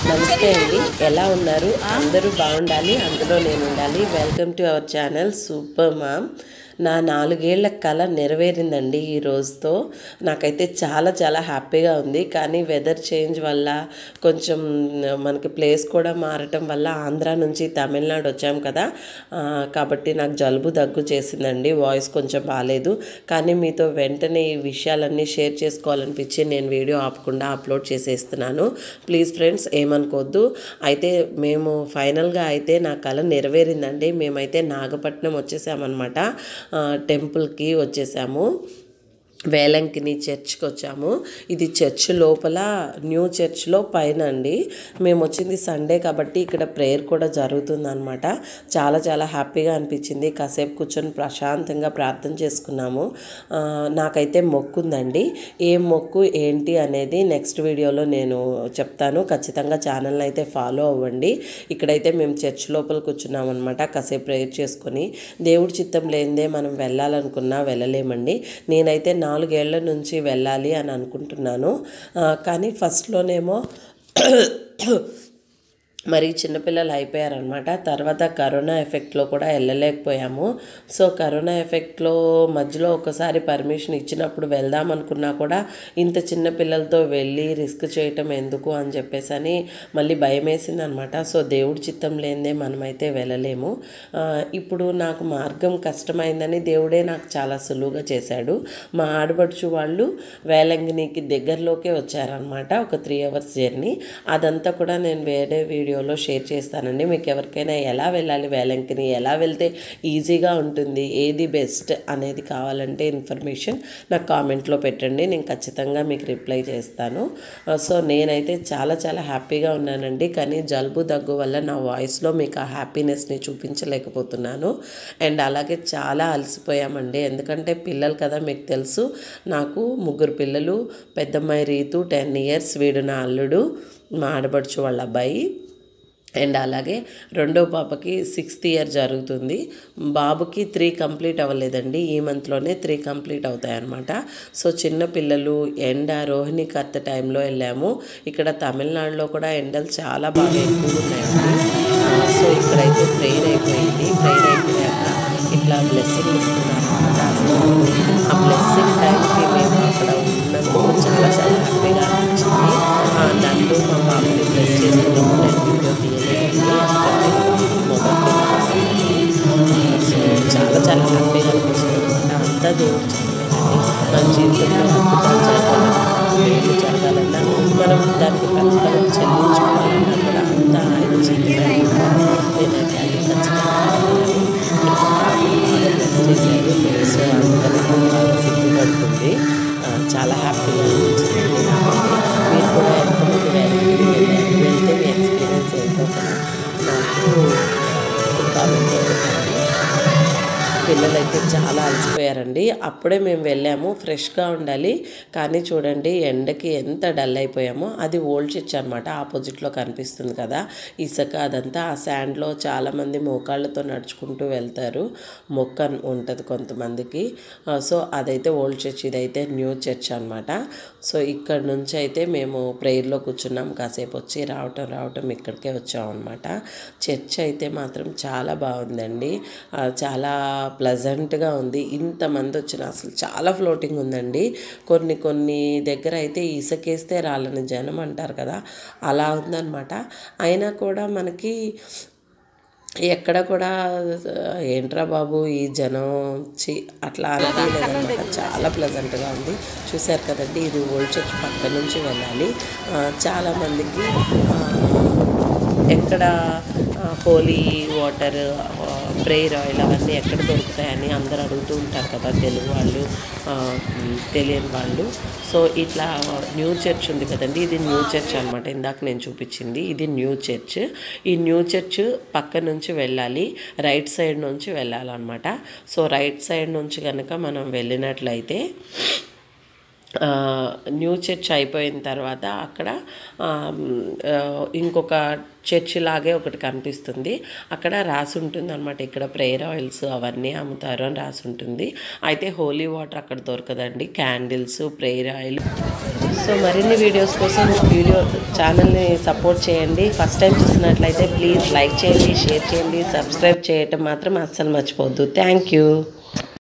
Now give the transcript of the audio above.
నమస్తే అండి ఎలా ఉన్నారు అందరూ బాగుండాలి అందులో నేను ఉండాలి welcome to our channel super mom నా నాలుగేళ్ల కళ నెరవేరిందండి ఈ రోజుతో నాకైతే చాలా చాలా హ్యాపీగా ఉంది కానీ వెదర్ చేంజ్ వల్ల కొంచెం మనకి ప్లేస్ కూడా మారటం వల్ల ఆంధ్ర నుంచి తమిళనాడు వచ్చాం కదా ఆ, కాబట్టి నాకు జలుబు దగ్గు చేసిందండి వాయిస్ కొంచెం బాగాలేదు కానీ మీతో వెంటనే ఈ విషయాలన్నీ షేర్ చేసుకోవాలనిపించి నేను వీడియో ఆపకుండా అప్లోడ్ చేసేస్తున్నాను ప్లీజ్ ఫ్రెండ్స్ ఏమనుకోవద్దు అయితే మేము ఫైనల్గా అయితే నా కళ నెరవేరిందండి మేమైతే నాగపట్నం వచ్చేసామన్నమాట ఆ, టెంపుల్కి వచ్చేసాము వేలంకిని చర్చ్కి వచ్చాము ఇది చర్చ్ లోపల న్యూ చర్చ్లో పైన అండి మేము వచ్చింది సండే కాబట్టి ఇక్కడ ప్రేయర్ కూడా జరుగుతుంది అనమాట చాలా చాలా హ్యాపీగా అనిపించింది కాసేపు కూర్చొని ప్రశాంతంగా ప్రార్థన చేసుకున్నాము ఆ, నాకైతే మొక్కు ఉందండి ఏం మొక్కు ఏంటి అనేది నెక్స్ట్ వీడియోలో నేను చెప్తాను ఖచ్చితంగా ఛానల్ని అయితే ఫాలో అవ్వండి ఇక్కడైతే మేము చర్చ్ లోపల కూర్చున్నాం అనమాట కాసేపు ప్రేయర్ చేసుకొని దేవుడి చిత్తం లేనిదే మనం వెళ్ళాలనుకున్నా వెళ్ళలేమండి నేనైతే నాలుగేళ్ల నుంచి వెళ్ళాలి అని అనుకుంటున్నాను ఆ, కానీ ఫస్ట్లోనేమో మరి చిన్నపిల్లలు అయిపోయారనమాట తర్వాత కరోనా ఎఫెక్ట్లో కూడా వెళ్ళలేకపోయాము సో కరోనా ఎఫెక్ట్లో మధ్యలో ఒకసారి పర్మిషన్ ఇచ్చినప్పుడు వెళ్దాం అనుకున్నా కూడా ఇంత చిన్న పిల్లలతో వెళ్ళి రిస్క్ చేయటం ఎందుకు అని చెప్పేసి అని మళ్ళీ భయం వేసింది అనమాట సో దేవుడి చిత్తం లేనిదే మనమైతే వెళ్ళలేము ఆ, ఇప్పుడు నాకు మార్గం కష్టమైందని దేవుడే నాకు చాలా సులువుగా చేశాడు మా ఆడపడుచు వాళ్ళు వేలంగినికి దగ్గరలోకే వచ్చారనమాట ఒక త్రీ అవర్స్ జర్నీ అదంతా కూడా నేను వేరే వీడియోలో షేర్ చేస్తానండి మీకు ఎవరికైనా ఎలా వెళ్ళాలి వేలంకిని ఎలా వెళ్తే ఈజీగా ఉంటుంది ఏది బెస్ట్ అనేది కావాలంటే ఇన్ఫర్మేషన్ నాకు కామెంట్లో పెట్టండి నేను ఖచ్చితంగా మీకు రిప్లై చేస్తాను ఆ, సో నేనైతే చాలా చాలా హ్యాపీగా ఉన్నానండి కానీ జలుబు దగ్గు వల్ల నా వాయిస్లో మీకు ఆ హ్యాపీనెస్ని చూపించలేకపోతున్నాను అండ్ అలాగే చాలా అలసిపోయామండి ఎందుకంటే పిల్లలు కదా మీకు తెలుసు నాకు ముగ్గురు పిల్లలు పెద్దమ్మాయి రీతు టెన్ ఇయర్స్ వీడు నా అల్లుడు మా ఆడపడుచు వాళ్ళ అబ్బాయి అండ్ అలాగే రెండో పాపకి సిక్స్త్ ఇయర్ జరుగుతుంది బాబుకి త్రీ కంప్లీట్ అవ్వలేదండి ఈ మంత్లోనే త్రీ కంప్లీట్ అవుతాయి అన్నమాట సో చిన్న పిల్లలు ఎండ రోహిణి కత్త టైంలో వెళ్ళాము ఇక్కడ తమిళనాడులో కూడా ఎండలు చాలా బాగా ఎక్కువగా ఉన్నాయండి ఆ, సో ఇక్కడైతే ప్రేయర్ అయిపోయింది ప్రేయర్ అయిపోయాక ఇట్లా బ్లెస్సింగ్ ఇస్తున్నారు అన్నమాట ఆ బ్లెస్సింగ్ టైంకి మేము అక్కడ ఉన్నందుకు చాలా చాలా హ్యాపీగా అనిపించింది ఆ, నన్ను మా పాపని బ్లెస్ చేస్తున్నప్పుడు నేను వీడియో తీయలేదండి ఎందుకంటే మొబైల్ సో చాలా చాలా హ్యాపీగా అనిపించింది అనమాట అంతా దేవుడు చెప్పలేదండి మన జీవితంలో అద్భుతాలు జరగాలన్నా మేలు జరగాలన్నా మనం దానికి ప్రతిఫలం చెల్లించుకోవాలన్నా కూడా అంతా ఆయన చేయలేదు నేనైతే అది ఖచ్చితంగా సో అందుకని బాగా సిగ్గుపడుతుంది ఆ, చాలా హ్యాపీగా అనిపించింది నాకైతే. మీరు కూడా ఎంతమంది వెళ్తే వెళ్తే మీ ఎక్స్పీరియన్స్ ఏంటో కూడా నాకు కామెంట్లో పెట్టండి పిల్లలైతే చాలా అలసిపోయారండి అప్పుడే మేము వెళ్ళాము ఫ్రెష్గా ఉండాలి కానీ చూడండి ఎండకి ఎంత డల్ అయిపోయామో అది ఓల్డ్ చర్చ్ అనమాట ఆపోజిట్లో కనిపిస్తుంది కదా ఇసుక అదంతా ఆ శాండ్లో చాలామంది మోకాళ్ళతో నడుచుకుంటూ వెళ్తారు మొక్క ఉంటుంది కొంతమందికి ఆ, సో అదైతే ఓల్డ్ చర్చ్ ఇదైతే న్యూ చర్చ్ అనమాట సో ఇక్కడ నుంచి అయితే మేము ప్రేయర్లో కూర్చున్నాం కాసేపు వచ్చి రావటం రావటం ఇక్కడికే వచ్చాం అనమాట చర్చ్ అయితే మాత్రం చాలా బాగుందండి ఆ, చాలా ప్లజెంట్గా ఉంది ఇంతమంది వచ్చిన అసలు చాలా ఫ్లోటింగ్ ఉందండి కొన్ని కొన్ని దగ్గర అయితే ఇసుకేస్తే రాలని జనం అంటారు కదా అలా ఉందన్నమాట అయినా కూడా మనకి ఎక్కడ కూడా ఆ, ఏంట్రా బాబు ఈ జనం చి అట్లా అనిపించలేదన్నమాట చాలా ప్లెజెంట్గా ఉంది చూశారు కదండి ఇది ఓల్డ్ చర్చ్ పక్క నుంచి వెళ్ళాలి ఆ, చాలామందికి ఆ, ఎక్కడ హోలీ వాటర్ ప్రేయర్ ఆయిల్ అవన్నీ ఎక్కడ దొరుకుతాయని అందరు అడుగుతూ ఉంటారు కదా తెలుగు వాళ్ళు ఆ, మ్, తెలియని వాళ్ళు సో ఇట్లా న్యూ చర్చ్ ఉంది కదండి ఇది న్యూ చర్చ్ అనమాట ఇందాక నేను చూపించింది ఇది న్యూ చర్చ్ ఈ న్యూ చర్చ్ పక్క నుంచి వెళ్ళాలి రైట్ సైడ్ నుంచి వెళ్ళాలన్నమాట సో రైట్ సైడ్ నుంచి కనుక మనం వెళ్ళినట్లయితే ఆ, న్యూ చర్చ్ అయిపోయిన తర్వాత అక్కడ ఆ, ఆ, ఇంకొక చర్చ్ లాగే ఒకటి కనిపిస్తుంది అక్కడ రాసి ఉంటుంది అనమాట ఇక్కడ ప్రేయర్ ఆయిల్స్ అవన్నీ అమ్ముతారు అని రాసి ఉంటుంది అయితే హోలీ వాటర్ అక్కడ దొరకదండి క్యాండిల్స్ ప్రేయర్ ఆయిల్ సో మరిన్ని వీడియోస్ కోసం వీడియో ఛానల్ని సపోర్ట్ చేయండి ఫస్ట్ టైం చూసినట్లయితే ప్లీజ్ లైక్ చేయండి షేర్ చేయండి సబ్స్క్రైబ్ చేయటం మాత్రం అస్సలు మర్చిపోవద్దు థ్యాంక్ యూ